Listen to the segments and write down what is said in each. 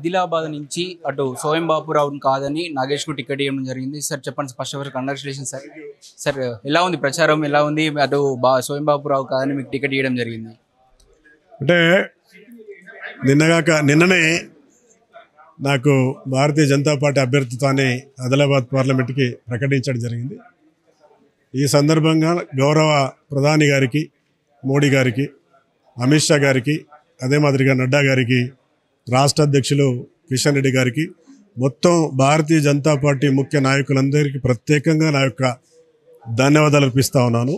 ఆదిలాబాద్ నుంచి అటు సోయం బాపురావు కాదని నాగేష్కు టికెట్ ఇవ్వడం జరిగింది సార్ చెప్పండి first of all congratulation sir sir ఎలా ఉంది ప్రచారం ఎలా ఉంది అటు బా సోయం బాపురావు కాదని మీకు టికెట్ ఇవ్వడం జరిగింది అంటే నిన్నగాక నిన్ననే నాకు భారతీయ జనతా పార్టీ అభ్యర్థిత్వాన్ని ఆదిలాబాద్ పార్లమెంట్కి ప్రకటించడం జరిగింది ఈ సందర్భంగా గౌరవ ప్రధాని గారికి మోడీ గారికి అమిత్ షా గారికి అదే మాదిరిగా నడ్డా గారికి రాష్ట్ర అధ్యక్షులు కిషన్ రెడ్డి గారికి మొత్తం భారతీయ జనతా పార్టీ ముఖ్య నాయకులందరికీ ప్రత్యేకంగా నా యొక్క ధన్యవాదాలు అర్పిస్తా ఉన్నాను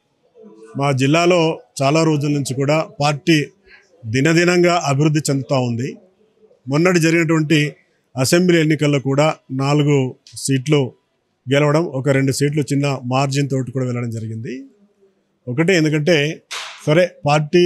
మా జిల్లాలో చాలా రోజుల నుంచి కూడా పార్టీ దినదినంగా అభివృద్ధి చెందుతూ ఉంది మొన్నటి జరిగినటువంటి అసెంబ్లీ ఎన్నికల్లో కూడా నాలుగు సీట్లు గెలవడం ఒక రెండు సీట్లు చిన్న మార్జిన్ తోటి కూడా వెళ్ళడం జరిగింది ఒకటి ఎందుకంటే సరే పార్టీ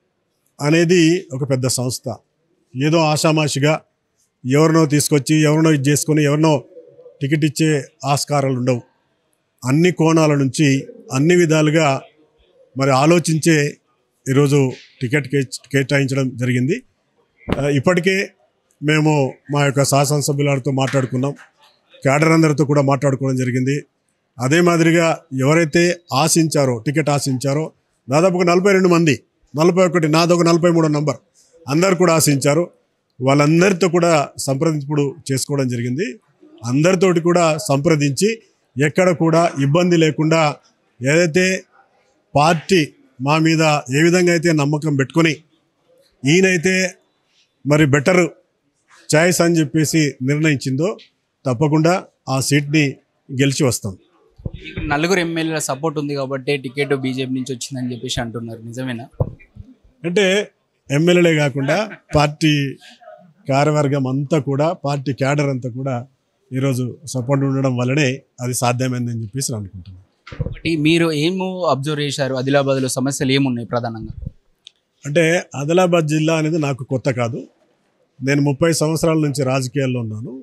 అనేది ఒక పెద్ద సంస్థ ఏదో ఆషామాషిగా ఎవరినో తీసుకొచ్చి ఎవరినో ఇది చేసుకొని ఎవరినో టికెట్ ఇచ్చే ఆస్కారాలు ఉండవు అన్ని కోణాల నుంచి అన్ని విధాలుగా మరి ఆలోచించే ఈరోజు టికెట్ కే- కేటాయించడం జరిగింది ఆ, ఇప్పటికే మేము మా యొక్క శాసనసభ్యులతో మాట్లాడుకున్నాం క్యాడర్ అందరితో కూడా మాట్లాడుకోవడం జరిగింది అదే మాదిరిగా ఎవరైతే ఆశించారో టికెట్ ఆశించారో దాదాపుగా నలభై రెండు మంది నలభై ఒకటి నాదొక నలభై మూడో నంబర్ అందరు కూడా ఆశించారు వాళ్ళందరితో కూడా సంప్రదింపుడు చేసుకోవడం జరిగింది అందరితోటి కూడా సంప్రదించి ఎక్కడ కూడా ఇబ్బంది లేకుండా ఏదైతే పార్టీ మా మీద ఏ విధంగా అయితే నమ్మకం పెట్టుకొని ఈయనైతే మరి బెటర్ చాయిస్ అని చెప్పేసి నిర్ణయించిందో తప్పకుండా ఆ సీట్ని గెలిచి వస్తాం మీకు నలుగురు ఎమ్మెల్యేల సపోర్ట్ ఉంది కాబట్టి టికెట్ బీజేపీ నుంచి వచ్చిందని చెప్పేసి అంటున్నారు నిజమేనా అంటే ఎమ్మెల్యేలే కాకుండా పార్టీ కార్యవర్గం అంతా కూడా పార్టీ క్యాడర్ అంతా కూడా ఈరోజు సపోర్ట్ ఉండడం వల్లనే అది సాధ్యమైందని చెప్పేసి నేను అనుకుంటున్నాను ఒకటి మీరు ఏమో అబ్జర్వ్ చేశారు ఆదిలాబాద్లో సమస్యలు ఏమున్నాయి ప్రధానంగా అంటే ఆదిలాబాద్ జిల్లా అనేది నాకు కొత్త కాదు నేను ముప్పై సంవత్సరాల నుంచి రాజకీయాల్లో ఉన్నాను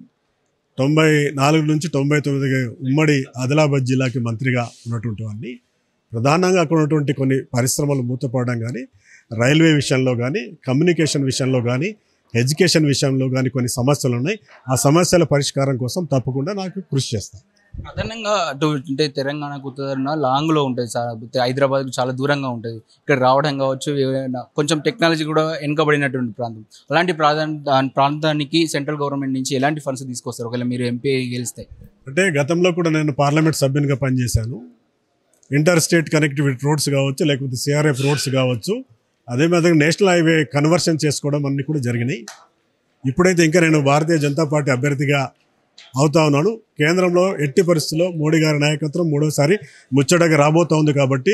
తొంభై నాలుగు నుంచి తొంభై తొమ్మిది ఉమ్మడి ఆదిలాబాద్ జిల్లాకి మంత్రిగా ఉన్నటువంటి వాడిని ప్రధానంగా అక్కడ ఉన్నటువంటి కొన్ని పరిశ్రమలు మూతపడడం కానీ రైల్వే విషయంలో కానీ కమ్యూనికేషన్ విషయంలో కానీ ఎడ్యుకేషన్ విషయంలో కానీ కొన్ని సమస్యలు ఉన్నాయి ఆ సమస్యల పరిష్కారం కోసం తప్పకుండా నాకు కృషి చేస్తాను ప్రధానంగా అటు అంటే తెలంగాణకు ఉత్తరాన లాంగ్ లో ఉంటుంది సార్ హైదరాబాద్ చాలా దూరంగా ఉంటుంది ఇక్కడ రావడం కావచ్చు ఏమైనా కొంచెం టెక్నాలజీ కూడా వెనుకబడినటువంటి ప్రాంతం అలాంటి ప్రాంతం దాని ప్రాంతానికి సెంట్రల్ గవర్నమెంట్ నుంచి ఎలాంటి ఫండ్స్ తీసుకొస్తారు ఒకవేళ మీరు ఎంపీ గెలిస్తే అంటే గతంలో కూడా నేను పార్లమెంట్ సభ్యునిగా పనిచేశాను ఇంటర్ స్టేట్ కనెక్టివిటీ రోడ్స్ కావచ్చు లేకపోతే సిఆర్ఎఫ్ రోడ్స్ కావచ్చు అదే విధంగా నేషనల్ హైవే కన్వర్షన్ చేసుకోవడం అన్నీ కూడా జరిగినాయి ఇప్పుడైతే ఇంకా నేను భారతీయ జనతా పార్టీ అభ్యర్థిగా అవుతా ఉన్నాను కేంద్రంలో ఎట్టి పరిస్థితుల్లో మోడీ గారి నాయకత్వం మూడోసారి ముచ్చటగా రాబోతా ఉంది కాబట్టి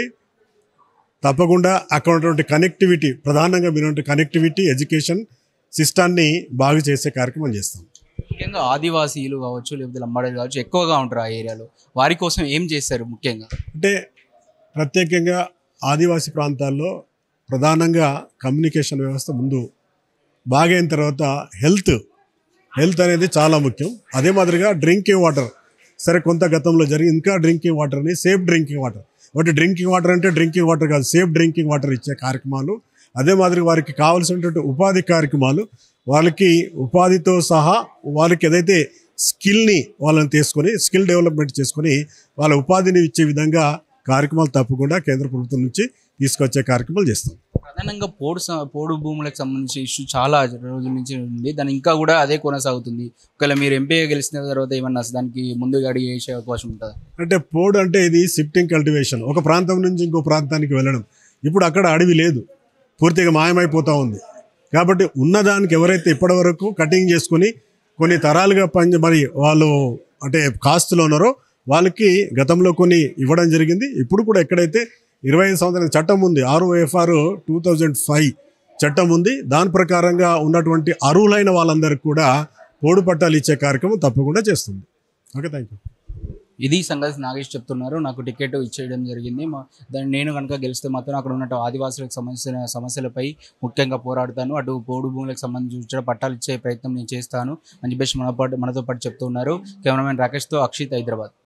తప్పకుండా అక్కడ ఉన్నటువంటి కనెక్టివిటీ ప్రధానంగా మీరు కనెక్టివిటీ ఎడ్యుకేషన్ సిస్టాన్ని బాగు చేసే కార్యక్రమం చేస్తాం ముఖ్యంగా ఆదివాసీలు కావచ్చు లేకపోతే లంబాడీలు కావచ్చు ఎక్కువగా ఉంటారు ఆ ఏరియాలో వారి కోసం ఏం చేస్తారు ముఖ్యంగా అంటే ప్రత్యేకంగా ఆదివాసీ ప్రాంతాల్లో ప్రధానంగా కమ్యూనికేషన్ వ్యవస్థ ముందు బాగైన తర్వాత హెల్త్ హెల్త్ అనేది చాలా ముఖ్యం అదే మాదిరిగా డ్రింకింగ్ వాటర్ సరే కొంత గతంలో జరిగి ఇంకా డ్రింకింగ్ వాటర్ని సేఫ్ డ్రింకింగ్ వాటర్ ఒకటి డ్రింకింగ్ వాటర్ అంటే డ్రింకింగ్ వాటర్ కాదు సేఫ్ డ్రింకింగ్ వాటర్ ఇచ్చే కార్యక్రమాలు అదే మాదిరి వారికి కావాల్సినటువంటి ఉపాధి కార్యక్రమాలు వాళ్ళకి ఉపాధితో సహా వాళ్ళకి ఏదైతే స్కిల్ని వాళ్ళని తీసుకొని స్కిల్ డెవలప్మెంట్ చేసుకొని వాళ్ళ ఉపాధిని ఇచ్చే విధంగా కార్యక్రమాలు తప్పకుండా కేంద్ర ప్రభుత్వం నుంచి తీసుకొచ్చే కార్యక్రమాలు చేస్తాం ప్రధానంగా పోడు స- పోడు భూములకు సంబంధించి ఇష్యూ చాలా రోజుల నుంచి ఉంది దాని ఇంకా కూడా అదే కొనసాగుతుంది ఒకవేళ మీరు ఎంపీగా గెలిచిన తర్వాత ఏమన్నా దానికి ముందుగా అడిగి వేసే అవకాశం ఉంటుందా అంటే పోడు అంటే ఇది షిఫ్టింగ్ కల్టివేషన్ ఒక ప్రాంతం నుంచి ఇంకో ప్రాంతానికి వెళ్ళడం ఇప్పుడు అక్కడ అడవి లేదు పూర్తిగా మాయమైపోతూ ఉంది కాబట్టి ఉన్నదానికి ఎవరైతే ఇప్పటివరకు కటింగ్ చేసుకొని కొన్ని తరాలుగా పని మరి వాళ్ళు అంటే కాస్తులో ఉన్నారో వాళ్ళకి గతంలో కొన్ని ఇవ్వడం జరిగింది ఇప్పుడు కూడా ఎక్కడైతే ఇరవై ఐదు సంవత్సరాల చట్టం ఉంది ఆర్ఓఎఫ్ఆర్ టూ థౌజండ్ ఫైవ్ చట్టం ఉంది దాని ప్రకారంగా ఉన్నటువంటి అర్హులైన వాళ్ళందరికీ కూడా పోడు పట్టాలు ఇచ్చే కార్యక్రమం తప్పకుండా చేస్తుంది ఓకే థ్యాంక్ యూ ఇది సంగతి నాగేష్ చెప్తున్నారు నాకు టికెట్ ఇచ్చేయడం జరిగింది మా దాన్ని నేను కనుక గెలిస్తే మాత్రం అక్కడ ఉన్న ఆదివాసులకు సంబంధించిన సమస్యలపై ముఖ్యంగా పోరాడుతాను అటు పోడు భూములకు సంబంధించిన పట్టాలు ఇచ్చే ప్రయత్నం నేను చేస్తాను అని చెప్పేసి మన పాటు మనతో పాటు చెప్తున్నారు కెమెరామెన్ రాకేష్తో అక్షిత్ హైదరాబాద్